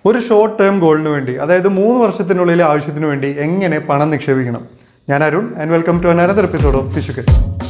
ഒരു short term ഗോളിന് വേണ്ടി അതായത് മൂന്ന് വർഷത്തിനുള്ളിലെ ആവശ്യത്തിന് വേണ്ടി എങ്ങനെ പണം നിക്ഷേപിക്കണം ഞാൻ Arun and welcome to another episode of ഫിഷുക്കൽ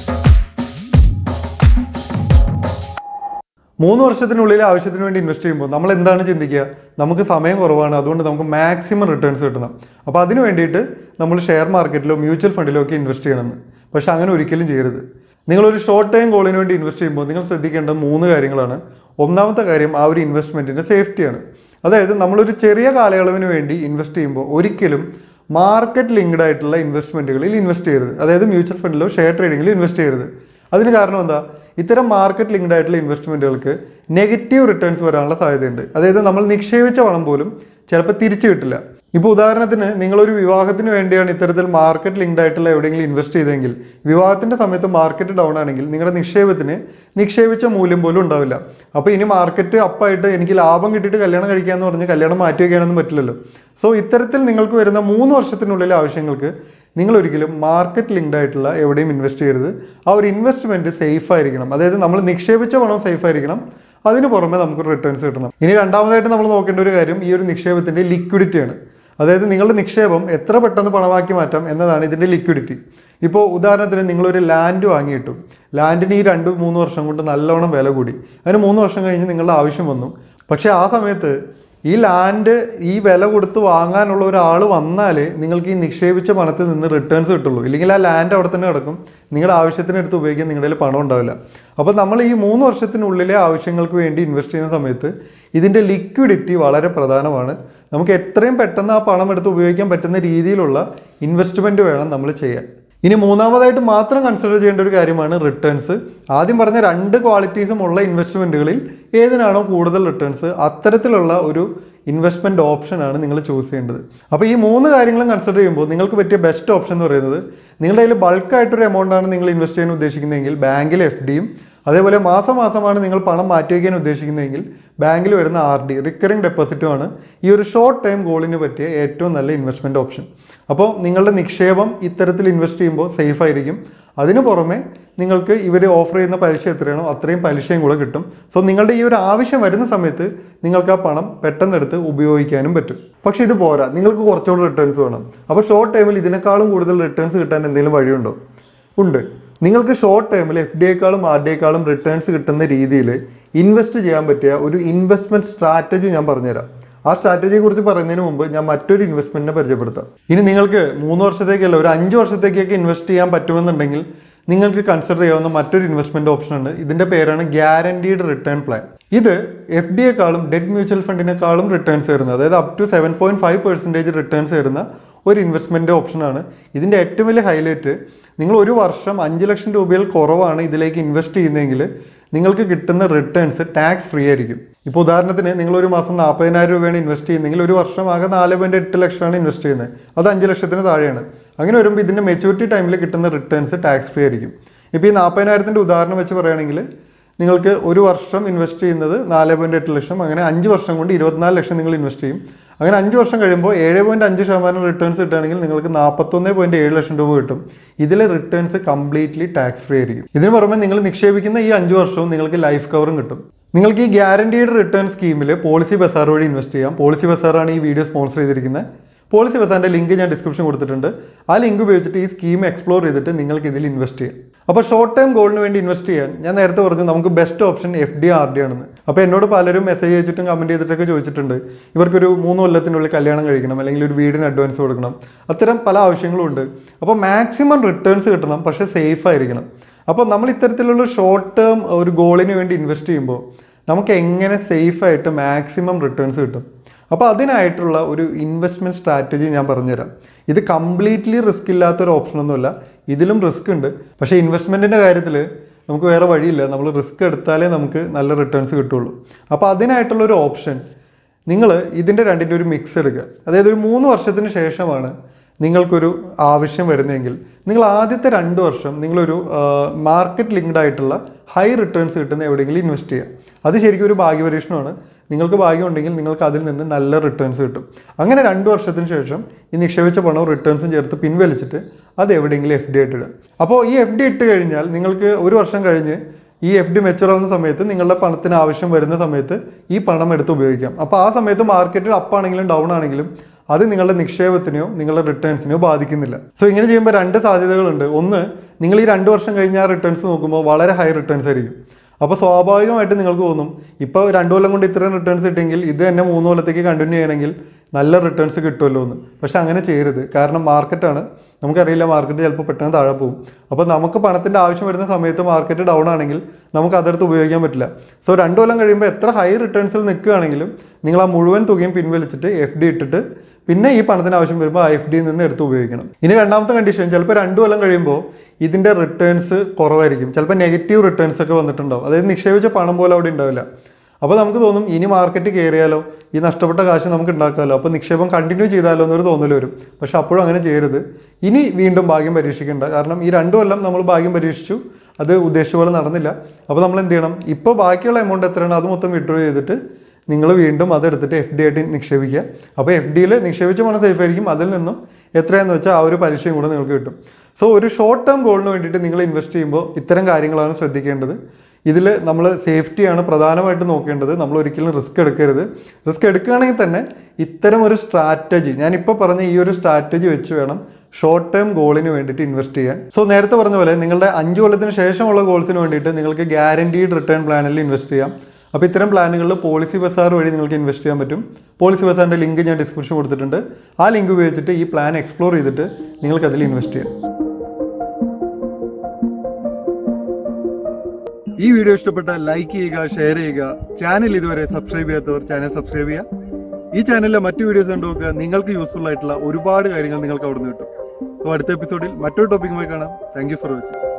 മൂന്ന് വർഷത്തിനുള്ളിലെ ആവശ്യത്തിന് വേണ്ടി ഇൻവെസ്റ്റ് ചെയ്യുമ്പോൾ നമ്മൾ എന്താണ് ചിന്തിക്കുക നമുക്ക് സമയം കുറവാണ് അതുകൊണ്ട് നമുക്ക് മാക്സിമം റിട്ടേൺസ് കിട്ടണം അപ്പോൾ അതിന് വേണ്ടിയിട്ട് നമ്മൾ ഷെയർ മാർക്കറ്റിലോ മ്യൂച്വൽ ഫണ്ടിലോ ഒക്കെ ഇൻവെസ്റ്റ് ചെയ്യണമെന്ന് പക്ഷേ അങ്ങനെ ഒരിക്കലും ചെയ്യരുത് നിങ്ങളൊരു ഷോർട്ട് ടൈം ഗോളിന് വേണ്ടി ഇൻവെസ്റ്റ് ചെയ്യുമ്പോൾ നിങ്ങൾ ശ്രദ്ധിക്കേണ്ട മൂന്ന് കാര്യങ്ങളാണ് ഒന്നാമത്തെ കാര്യം ആ ഒരു ഇൻവെസ്റ്റ്മെൻറ്റിൻ്റെ സേഫ്റ്റിയാണ് അതായത് നമ്മളൊരു ചെറിയ കാലയളവിന് വേണ്ടി ഇൻവെസ്റ്റ് ചെയ്യുമ്പോൾ ഒരിക്കലും മാർക്കറ്റ് ലിങ്ക്ഡ് ആയിട്ടുള്ള ഇൻവെസ്റ്റ്മെൻറ്റുകളിൽ ഇൻവെസ്റ്റ് ചെയ്യരുത് അതായത് മ്യൂച്വൽ ഫണ്ടിലോ ഷെയർ ട്രേഡിങ്ങിലോ ഇൻവെസ്റ്റ് ചെയ്യരുത് അതിന് കാരണം എന്താ ഇത്തരം മാർക്കറ്റ് ലിങ്ക്ഡ് ആയിട്ടുള്ള ഇൻവെസ്റ്റ്മെൻറ്റുകൾക്ക് നെഗറ്റീവ് റിട്ടേൺസ് വരാനുള്ള സാധ്യതയുണ്ട് അതായത് നമ്മൾ നിക്ഷേപിച്ച പണം പോലും ചിലപ്പോൾ തിരിച്ചു കിട്ടില്ല ഇപ്പോൾ ഉദാഹരണത്തിന് നിങ്ങളൊരു വിവാഹത്തിന് വേണ്ടിയാണ് ഇത്തരത്തിൽ മാർക്കറ്റ് ലിങ്ക്ഡ് ആയിട്ടുള്ള എവിടെയെങ്കിലും ഇൻവെസ്റ്റ് ചെയ്തെങ്കിൽ വിവാഹത്തിൻ്റെ സമയത്ത് മാർക്കറ്റ് ഡൗൺ ആണെങ്കിൽ നിങ്ങളുടെ നിക്ഷേപത്തിന് നിക്ഷേപിച്ച മൂല്യം പോലും ഉണ്ടാവില്ല അപ്പോൾ ഇനി മാർക്കറ്റ് അപ്പായിട്ട് എനിക്ക് ലാഭം കിട്ടിയിട്ട് കല്യാണം കഴിക്കാമെന്ന് പറഞ്ഞ് കല്യാണം മാറ്റി വയ്ക്കാനൊന്നും പറ്റില്ലല്ലോ സോ ഇത്തരത്തിൽ നിങ്ങൾക്ക് വരുന്ന മൂന്ന് വർഷത്തിനുള്ളിലെ ആവശ്യങ്ങൾക്ക് നിങ്ങൾ ഒരിക്കലും മാർക്കറ്റ് ലിങ്ക്ഡ് ആയിട്ടുള്ള എവിടെയും ഇൻവെസ്റ്റ് ചെയ്യരുത് ആ ഒരു ഇൻവെസ്റ്റ്മെൻറ്റ് സേഫ് ആയിരിക്കണം അതായത് നമ്മൾ നിക്ഷേപിച്ച പണം സേഫ് ആയിരിക്കണം അതിന് പുറമെ നമുക്ക് റിട്ടേൺസ് കിട്ടണം ഇനി രണ്ടാമതായിട്ട് നമ്മൾ നോക്കേണ്ട ഒരു കാര്യം ഈ ഒരു നിക്ഷേപത്തിൻ്റെ ലിക്വിഡിറ്റിയാണ് അതായത് നിങ്ങളുടെ നിക്ഷേപം എത്ര പെട്ടെന്ന് പണമാക്കി മാറ്റാം എന്നതാണ് ഇതിൻ്റെ ലിക്വിഡിറ്റി ഇപ്പോൾ ഉദാഹരണത്തിന് നിങ്ങളൊരു ലാൻഡ് വാങ്ങിയിട്ടു ലാൻഡിന് ഈ രണ്ട് മൂന്ന് വർഷം കൊണ്ട് നല്ലവണ്ണം വില കൂടി അതിന് മൂന്ന് വർഷം കഴിഞ്ഞ് നിങ്ങളുടെ ആവശ്യം വന്നു പക്ഷേ ആ സമയത്ത് ഈ ലാൻഡ് ഈ വില കൊടുത്ത് വാങ്ങാനുള്ള ഒരാൾ വന്നാൽ നിങ്ങൾക്ക് ഈ നിക്ഷേപിച്ച പണത്തിൽ നിന്ന് റിട്ടേൺസ് കിട്ടുള്ളൂ ഇല്ലെങ്കിൽ ആ ലാൻഡ് അവിടെ തന്നെ കിടക്കും നിങ്ങളുടെ ആവശ്യത്തിന് എടുത്ത് ഉപയോഗിക്കാൻ നിങ്ങളുടെ കയ്യിൽ പണം ഉണ്ടാവില്ല അപ്പോൾ നമ്മൾ ഈ മൂന്ന് വർഷത്തിനുള്ളിലെ ആവശ്യങ്ങൾക്ക് വേണ്ടി ഇൻവെസ്റ്റ് ചെയ്യുന്ന സമയത്ത് ഇതിൻ്റെ ലിക്വിഡിറ്റി വളരെ പ്രധാനമാണ് നമുക്ക് എത്രയും പെട്ടെന്ന് ആ പണം എടുത്ത് ഉപയോഗിക്കാൻ പറ്റുന്ന രീതിയിലുള്ള ഇൻവെസ്റ്റ്മെൻറ്റ് വേണം നമ്മൾ ചെയ്യാൻ ഇനി മൂന്നാമതായിട്ട് മാത്രം കൺസിഡർ ചെയ്യേണ്ട ഒരു കാര്യമാണ് റിട്ടേൺസ് ആദ്യം പറഞ്ഞ രണ്ട് ക്വാളിറ്റീസും ഉള്ള ഇൻവെസ്റ്റ്മെൻറ്റുകളിൽ ഏതിനാണോ കൂടുതൽ റിട്ടേൺസ് അത്തരത്തിലുള്ള ഒരു ഇൻവെസ്റ്റ്മെൻറ്റ് ഓപ്ഷനാണ് നിങ്ങൾ ചൂസ് ചെയ്യേണ്ടത് അപ്പോൾ ഈ മൂന്ന് കാര്യങ്ങളും കൺസിഡർ ചെയ്യുമ്പോൾ നിങ്ങൾക്ക് പറ്റിയ ബെസ്റ്റ് ഓപ്ഷൻ എന്ന് പറയുന്നത് നിങ്ങളുടെ കയ്യിൽ ബൾക്കായിട്ടൊരു എമൗണ്ട് ആണ് നിങ്ങൾ ഇൻവെസ്റ്റ് ചെയ്യാൻ ഉദ്ദേശിക്കുന്നതെങ്കിൽ ബാങ്കിൽ എഫ് ഡിയും അതേപോലെ മാസം മാസമാണ് നിങ്ങൾ പണം മാറ്റി വയ്ക്കാൻ ഉദ്ദേശിക്കുന്നതെങ്കിൽ ബാങ്കിൽ വരുന്ന ആർ ഡി റിക്കറിംഗ് ഡെപ്പോസിറ്റുമാണ് ഈ ഒരു ഷോർട്ട് ടൈം ഗോളിന് പറ്റിയ ഏറ്റവും നല്ല ഇൻവെസ്റ്റ്മെൻറ്റ് ഓപ്ഷൻ അപ്പോൾ നിങ്ങളുടെ നിക്ഷേപം ഇത്തരത്തിൽ ഇൻവെസ്റ്റ് ചെയ്യുമ്പോൾ സേഫ് ആയിരിക്കും അതിന് പുറമെ നിങ്ങൾക്ക് ഇവർ ഓഫർ ചെയ്യുന്ന പലിശ എത്രയാണോ അത്രയും പലിശയും കൂടെ കിട്ടും സോ നിങ്ങളുടെ ഈ ഒരു ആവശ്യം വരുന്ന സമയത്ത് നിങ്ങൾക്ക് ആ പണം പെട്ടെന്നെടുത്ത് ഉപയോഗിക്കാനും പറ്റും പക്ഷേ ഇത് പോരാ നിങ്ങൾക്ക് കുറച്ചുകൂടി റിട്ടേൺസ് വേണം അപ്പോൾ ഷോർട്ട് ടൈമിൽ ഇതിനേക്കാളും കൂടുതൽ റിട്ടേൺസ് കിട്ടാൻ എന്തെങ്കിലും വഴിയുണ്ടോ ഉണ്ട് നിങ്ങൾക്ക് ഷോർട്ട് ടൈമിൽ എഫ് ഡിയേക്കാളും ആർ ഡിയേക്കാളും റിട്ടേൺസ് കിട്ടുന്ന രീതിയിൽ ഇൻവെസ്റ്റ് ചെയ്യാൻ പറ്റിയ ഒരു ഇൻവെസ്റ്റ്മെൻറ്റ് സ്ട്രാറ്റജി ഞാൻ പറഞ്ഞുതരാം ആ സ്ട്രാറ്റജിയെ കുറിച്ച് പറയുന്നതിന് മുമ്പ് ഞാൻ മറ്റൊരു ഇൻവെസ്റ്റ്മെൻറ്റിനെ പരിചയപ്പെടുത്താം ഇനി നിങ്ങൾക്ക് മൂന്ന് വർഷത്തേക്കല്ല ഒരു അഞ്ച് വർഷത്തേക്കൊക്കെ ഇൻവെസ്റ്റ് ചെയ്യാൻ പറ്റുമെന്നുണ്ടെങ്കിൽ നിങ്ങൾക്ക് കൺസിഡർ ചെയ്യാവുന്ന മറ്റൊരു ഇൻവെസ്റ്റ്മെൻറ്റ് ഓപ്ഷൻ ഉണ്ട് ഇതിൻ്റെ പേരാണ് ഗ്യാരണ്ടീഡ് റിട്ടേൺ പ്ലാൻ ഇത് എഫ് ഡിയെക്കാളും ഡെറ്റ് മ്യൂച്വൽ ഫണ്ടിനേക്കാളും റിട്ടേൺസ് തരുന്നത് അതായത് up to seven point five percentage returns തരുന്ന ഒരു ഇൻവെസ്റ്റ്മെൻറ്റ് ഓപ്ഷനാണ് ഇതിൻ്റെ ഏറ്റവും വലിയ ഹൈലൈറ്റ് നിങ്ങൾ ഒരു വർഷം അഞ്ച് ലക്ഷം രൂപയിൽ കുറവാണ് ഇതിലേക്ക് ഇൻവെസ്റ്റ് ചെയ്യുന്നതെങ്കിൽ നിങ്ങൾക്ക് കിട്ടുന്ന റിട്ടേൺസ് ടാക്സ് ഫ്രീ ആയിരിക്കും ഇപ്പോൾ ഉദാഹരണത്തിന് നിങ്ങൾ ഒരു മാസം നാൽപ്പതിനായിരം രൂപയാണ് ഇൻവെസ്റ്റ് ചെയ്യുന്നതെങ്കിൽ ഒരു വർഷം ആകെ നാല് പോയിൻറ്റ് എട്ട് ലക്ഷമാണ് ഇൻവെസ്റ്റ് ചെയ്യുന്നത് അത് അഞ്ച് ലക്ഷത്തിന് താഴെയാണ് അങ്ങനെ വരുമ്പോൾ ഇതിൻ്റെ മെച്യൂരിറ്റി ടൈമിൽ കിട്ടുന്ന റിട്ടേൺസ് ടാക്സ് ഫ്രീ ആയിരിക്കും ഇപ്പോൾ ഈ നാൽപ്പതിനായിരത്തിൻ്റെ ഉദാഹരണം വെച്ച് പറയുകയാണെങ്കിൽ നിങ്ങൾക്ക് ഒരു വർഷം ഇൻവെസ്റ്റ് ചെയ്യുന്നത് നാല് പോയിൻറ്റ് എട്ട് ലക്ഷം അങ്ങനെ അഞ്ച് വർഷം കൊണ്ട് ഇരുപത്തിനാല് ലക്ഷം നിങ്ങൾ ഇൻവെസ്റ്റ് ചെയ്യും അങ്ങനെ അഞ്ച് വർഷം കഴിയുമ്പോൾ ഏഴ് പോയിൻറ്റ് അഞ്ച് ശതമാനം റിട്ടേൺസ് കിട്ടുകയാണെങ്കിൽ നിങ്ങൾക്ക് നാൽപ്പത്തൊന്ന് പോയിൻറ്റ് ഏഴ് ലക്ഷം രൂപ കിട്ടും ഇതിലെ റിട്ടേൺസ് കംപ്ലീറ്റ്ലി ടാക്സ് ഫ്രീ ആയിരിക്കും ഇതിന് പുറമെ നിങ്ങൾ നിക്ഷേപിക്കുന്ന ഈ അഞ്ച് വർഷവും നിങ്ങൾക്ക് ലൈഫ് കവറും കിട്ടും നിങ്ങൾക്ക് ഈ ഗ്യാരണ്ടീഡ് റിട്ടേൺ സ്കീമിൽ പോളിസി ബസാർ വഴി ഇൻവെസ്റ്റ് ചെയ്യാം പോളിസി ബസാറാണ് ഈ വീഡിയോ സ്പോൺസർ ചെയ്തിരിക്കുന്നത് പോളിസി ബസാറിൻ്റെ ലിങ്ക് ഞാൻ ഡിസ്ക്രിപ്ഷൻ കൊടുത്തിട്ടുണ്ട് ആ ലിങ്ക് ഉപയോഗിച്ചിട്ട് ഈ സ്കീം എക്സ്പ്ലോർ ചെയ്തിട്ട് നിങ്ങൾക്ക് ഇതിൽ ഇൻവെസ്റ്റ് ചെയ്യാം അപ്പോൾ ഷോർട്ട് ടൈം ഗോളിന് വേണ്ടി ഇൻവെസ്റ്റ് ചെയ്യാൻ ഞാൻ നേരത്തെ പറഞ്ഞു നമുക്ക് best option F D R D ആണെന്ന് അപ്പോൾ എന്നോട് പലരും മെസ്സേജ് അയച്ചിട്ടും കമൻറ്റ് ചെയ്തിട്ടൊക്കെ ചോദിച്ചിട്ടുണ്ട് ഇവർക്കൊരു മൂന്ന് കൊല്ലത്തിനുള്ളിൽ കല്യാണം കഴിക്കണം അല്ലെങ്കിൽ ഒരു വീടിന് അഡ്വാൻസ് കൊടുക്കണം അത്തരം പല ആവശ്യങ്ങളും ഉണ്ട് അപ്പോൾ മാക്സിമം റിട്ടേൺസ് കിട്ടണം പക്ഷേ സേഫ് ആയിരിക്കണം അപ്പോൾ നമ്മൾ ഇത്തരത്തിലുള്ള ഷോർട്ട് ടേം ഒരു ഗോളിന് വേണ്ടി ഇൻവെസ്റ്റ് ചെയ്യുമ്പോൾ നമുക്ക് എങ്ങനെ സേഫായിട്ട് മാക്സിമം റിട്ടേൺസ് കിട്ടും അപ്പോൾ അതിനായിട്ടുള്ള ഒരു ഇൻവെസ്റ്റ്മെൻറ്റ് സ്ട്രാറ്റജി ഞാൻ പറഞ്ഞുതരാം ഇത് കംപ്ലീറ്റ്ലി റിസ്ക് ഇല്ലാത്തൊരു ഓപ്ഷനൊന്നുമല്ല ഇതിലും റിസ്ക് ഉണ്ട് പക്ഷേ ഇൻവെസ്റ്റ്മെൻറ്റിൻ്റെ കാര്യത്തിൽ നമുക്ക് വേറെ വഴിയില്ല നമ്മൾ റിസ്ക് എടുത്താലേ നമുക്ക് നല്ല റിട്ടേൺസ് കിട്ടുള്ളൂ അപ്പോൾ അതിനായിട്ടുള്ള ഒരു ഓപ്ഷൻ നിങ്ങൾ ഇതിൻ്റെ രണ്ടിൻ്റെ ഒരു മിക്സ് എടുക്കുക അതായത് ഒരു മൂന്ന് വർഷത്തിന് ശേഷമാണ് നിങ്ങൾക്കൊരു ആവശ്യം വരുന്നതെങ്കിൽ നിങ്ങൾ ആദ്യത്തെ രണ്ട് വർഷം നിങ്ങളൊരു മാർക്കറ്റ് ലിങ്ക്ഡ് ആയിട്ടുള്ള ഹൈ റിട്ടേൺസ് കിട്ടുന്ന എവിടെയെങ്കിലും ഇൻവെസ്റ്റ് ചെയ്യുക അത് ശരിക്കും ഒരു ഭാഗ്യപരീക്ഷണമാണ് നിങ്ങൾക്ക് ഭാഗ്യമുണ്ടെങ്കിൽ നിങ്ങൾക്ക് അതിൽ നിന്ന് നല്ല റിട്ടേൺസ് കിട്ടും അങ്ങനെ രണ്ട് വർഷത്തിന് ശേഷം ഈ നിക്ഷേപിച്ച പണവും റിട്ടേൺസും ചേർത്ത് പിൻവലിച്ചിട്ട് അത് എവിടെയെങ്കിലും എഫ് ഡി ആയിട്ട് ഇടുക അപ്പോൾ ഈ എഫ് ഡി ഇട്ട് കഴിഞ്ഞാൽ നിങ്ങൾക്ക് ഒരു വർഷം കഴിഞ്ഞ് ഈ എഫ് ഡി മെച്ചുവർ ആവുന്ന സമയത്ത് നിങ്ങളുടെ പണത്തിന് ആവശ്യം വരുന്ന സമയത്ത് ഈ പണം എടുത്ത് ഉപയോഗിക്കാം അപ്പോൾ ആ സമയത്ത് മാർക്കറ്റിൽ അപ്പ് ആണെങ്കിലും ഡൗൺ ആണെങ്കിലും അത് നിങ്ങളുടെ നിക്ഷേപത്തിനെയോ നിങ്ങളുടെ റിട്ടേൺസിനെയോ ബാധിക്കുന്നില്ല സോ ഇങ്ങനെ ചെയ്യുമ്പോൾ രണ്ട് സാധ്യതകളുണ്ട് ഒന്ന് നിങ്ങൾ ഈ രണ്ട് വർഷം കഴിഞ്ഞ ആ റിട്ടേൺസ് നോക്കുമ്പോൾ വളരെ ഹൈ റിട്ടേൺസ് ആയിരിക്കും അപ്പോൾ സ്വാഭാവികമായിട്ട് നിങ്ങൾക്ക് തോന്നും ഇപ്പോൾ രണ്ടു കൊല്ലം കൊണ്ട് ഇത്രയും റിട്ടേൺസ് കിട്ടിയെങ്കിൽ ഇത് തന്നെ മൂന്ന് കൊല്ലത്തേക്ക് കണ്ടിന്യൂ ചെയ്യണമെങ്കിൽ നല്ല റിട്ടേൺസ് കിട്ടുമല്ലോ എന്ന് പക്ഷെ അങ്ങനെ ചെയ്യരുത് കാരണം മാർക്കറ്റാണ് നമുക്കറിയില്ല മാർക്കറ്റ് ചിലപ്പോൾ പെട്ടെന്ന് താഴെ പോകും അപ്പോൾ നമുക്ക് പണത്തിൻ്റെ ആവശ്യം വരുന്ന സമയത്ത് മാർക്കറ്റ് ഡൗൺ ആണെങ്കിൽ നമുക്ക് അതെടുത്ത് ഉപയോഗിക്കാൻ പറ്റില്ല സോ രണ്ട് കൊല്ലം കഴിയുമ്പോൾ എത്ര ഹൈ റിട്ടേൺസിൽ നിൽക്കുകയാണെങ്കിലും നിങ്ങൾ ആ മുഴുവൻ തുകയും പിൻവലിച്ചിട്ട് എഫ് ഡി ഇട്ടിട്ട് പിന്നെ ഈ പണത്തിന് ആവശ്യം വരുമ്പോൾ ആ എഫ് ഡിയിൽ നിന്ന് എടുത്ത് ഉപയോഗിക്കണം ഇനി രണ്ടാമത്തെ കണ്ടീഷൻ ചിലപ്പോൾ രണ്ട് കൊല്ലം കഴിയുമ്പോൾ ഇതിൻ്റെ റിട്ടേൺസ് കുറവായിരിക്കും ചിലപ്പോൾ നെഗറ്റീവ് റിട്ടേൺസ് ഒക്കെ വന്നിട്ടുണ്ടാവും അതായത് നിക്ഷേപിച്ച പണം പോലെ അവിടെ ഉണ്ടാവില്ല അപ്പോൾ നമുക്ക് തോന്നും ഇനി മാർക്കറ്റ് കയറിയാലോ ഈ നഷ്ടപ്പെട്ട കാശ് നമുക്ക് ഉണ്ടാക്കാമല്ലോ അപ്പോൾ നിക്ഷേപം കണ്ടിന്യൂ ചെയ്താലോ എന്നൊരു തോന്നൽ വരും പക്ഷെ അപ്പോഴും അങ്ങനെ ചെയ്യരുത് ഇനി വീണ്ടും ഭാഗ്യം പരീക്ഷിക്കേണ്ട കാരണം ഈ രണ്ടു കൊല്ലം നമ്മൾ ഭാഗ്യം പരീക്ഷിച്ചു അത് ഉദ്ദേശിച്ച പോലെ നടന്നില്ല അപ്പോൾ നമ്മൾ എന്ത് ചെയ്യണം ഇപ്പോൾ ബാക്കിയുള്ള എമൗണ്ട് എത്രയാണ് അത് മൊത്തം വിഡ്രോ ചെയ്തിട്ട് നിങ്ങൾ വീണ്ടും അതെടുത്തിട്ട് എഫ് ഡി ആയിട്ട് നിക്ഷേപിക്കുക അപ്പോൾ എഫ് ഡിയിൽ നിക്ഷേപിച്ച പണം സേഫ് ആയിരിക്കും അതിൽ നിന്നും എത്രയാണെന്ന് വെച്ചാൽ ആ ഒരു പലിശയും കൂടെ നിങ്ങൾക്ക് കിട്ടും സോ ഒരു ഷോർട്ട് ടേം ഗോളിന് വേണ്ടിയിട്ട് നിങ്ങൾ ഇൻവെസ്റ്റ് ചെയ്യുമ്പോൾ ഇത്തരം കാര്യങ്ങളാണ് ശ്രദ്ധിക്കേണ്ടത് ഇതിൽ നമ്മൾ സേഫ്റ്റിയാണ് പ്രധാനമായിട്ട് നോക്കേണ്ടത് നമ്മൾ ഒരിക്കലും റിസ്ക് എടുക്കരുത് റിസ്ക് എടുക്കുകയാണെങ്കിൽ തന്നെ ഇത്തരം ഒരു സ്ട്രാറ്റജി ഞാനിപ്പോൾ പറഞ്ഞ ഈ ഒരു സ്ട്രാറ്റജി വെച്ച് വേണം ഷോർട്ട് ടേം ഗോളിന് വേണ്ടിയിട്ട് ഇൻവെസ്റ്റ് ചെയ്യാൻ സോ നേരത്തെ പറഞ്ഞ പോലെ നിങ്ങളുടെ അഞ്ച് കൊല്ലത്തിന് ശേഷമുള്ള ഗോൾസിന് വേണ്ടിയിട്ട് നിങ്ങൾക്ക് ഗ്യാരണ്ടീഡ് റിട്ടേൺ പ്ലാനിൽ ഇൻവെസ്റ്റ് ചെയ്യാം അപ്പോൾ ഇത്തരം പ്ലാനുകളിൽ പോളിസി ബസാർ വഴി നിങ്ങൾക്ക് ഇൻവെസ്റ്റ് ചെയ്യാൻ പറ്റും പോളിസി ബസാറിൻ്റെ ലിങ്ക് ഞാൻ ഡിസ്ക്രിപ്ഷൻ കൊടുത്തിട്ടുണ്ട് ആ ലിങ്ക് ഉപയോഗിച്ചിട്ട് ഈ പ്ലാൻ എക്സ്പ്ലോർ ചെയ്തിട്ട് നിങ്ങൾക്ക് അതിൽ ഇൻവെസ്റ്റ് ചെയ്യാം ഈ വീഡിയോ ഇഷ്ടപ്പെട്ടാൽ ലൈക്ക് ചെയ്യുക ഷെയർ ചെയ്യുക ചാനൽ ഇതുവരെ സബ്സ്ക്രൈബ് ചെയ്യാത്തവർ ചാനൽ സബ്സ്ക്രൈബ് ചെയ്യുക ഈ ചാനലിലെ മറ്റു വീഡിയോസ് കണ്ടു നോക്കുക നിങ്ങൾക്ക് യൂസ്ഫുൾ ആയിട്ടുള്ള ഒരുപാട് കാര്യങ്ങൾ നിങ്ങൾക്ക് അവിടെ നിന്ന് കിട്ടും അപ്പോൾ അടുത്ത എപ്പിസോഡിൽ മറ്റൊരു ടോപ്പിക്കുമായി കാണാം താങ്ക് യു ഫോർ വാച്ചിങ്